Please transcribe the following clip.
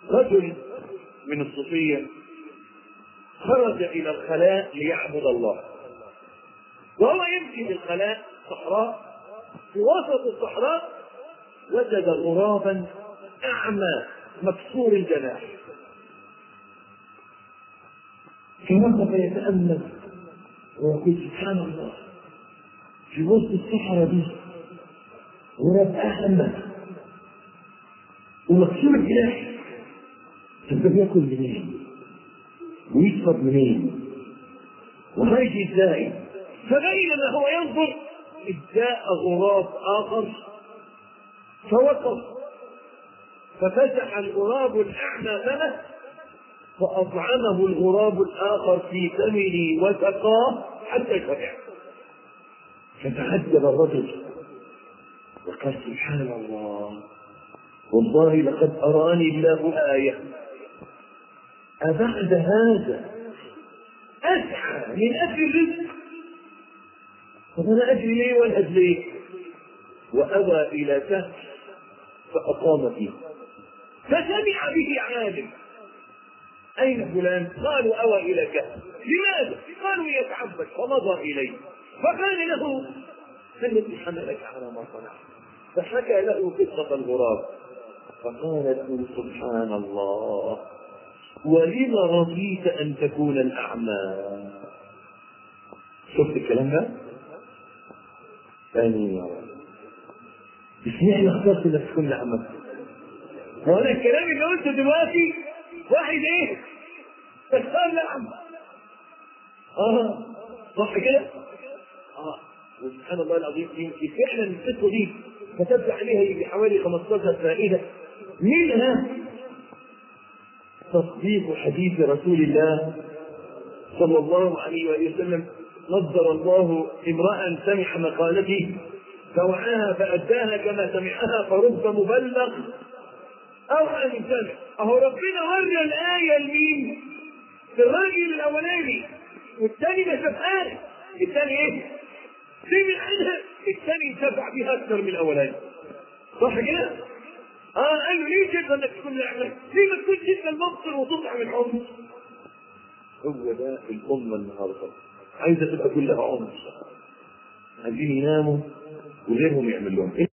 رجل من الصوفية خرج إلى الخلاء ليعبد الله وهو يمشي في الخلاء صحراء في وسط الصحراء وجد غرابا أعمى مكسور الجناح فوقف يتأمل ويقول سبحان الله في وسط الصحراء دي غراب أعمى ومكسور الجناح طب ده بياكل منين؟ ويشرب منين؟ وهيجي ازاي؟ فبينما هو ينظر إذ جاء غراب آخر فوقف ففتح الغراب الأعمى فمه فأطعمه الغراب الآخر في فمه وسقاه حتى شبع فتعجب الرجل وقال سبحان الله والله لقد أراني الله آية أبعد هذا أسعى من أجل الرزق طب أنا أجري ليه ولا أجري وأوى إلى كهف فأقام فيه فسمع به عالم أين فلان؟ قالوا أوى إلى كهف لماذا؟ قالوا يتعبد فمضى إليه فقال له ما الذي حملك على ما صنعت؟ فحكى له قصة الغراب فقال له سبحان الله ولم رضيت أن تكون الأعمى شفت الكلام ده؟ ثاني يا رب اشمعنى اخترت انك تكون الأعمى؟ هو انا الكلام اللي قلته دلوقتي واحد ايه؟ تختار الأعمى اه صح كده؟ اه وسبحان الله العظيم يمكن فعلا القصه دي كتبت عليها يجي حوالي 15 فائده منها تصديق حديث رسول الله صلى الله عليه وآله وسلم نظر الله امرأ سمع مقالتي فوعاها فأداها كما سمعها فرب مبلغ أوعى من سمع أهو ربنا ورى الآية لمين؟ في الراجل الأولاني والثاني ما شافهاش الثاني إيه؟ سمع عنها الثاني انتفع بها أكثر من الأولاني صح كده؟ اه قال له ليه تقدر انك تكون نعمة؟ ليه ما تكونش انت المبصر وتطعم العمر؟ هو ده الأمة النهارده عايزة تبقى كلها عمر عايزين يناموا وغيرهم يعمل لهم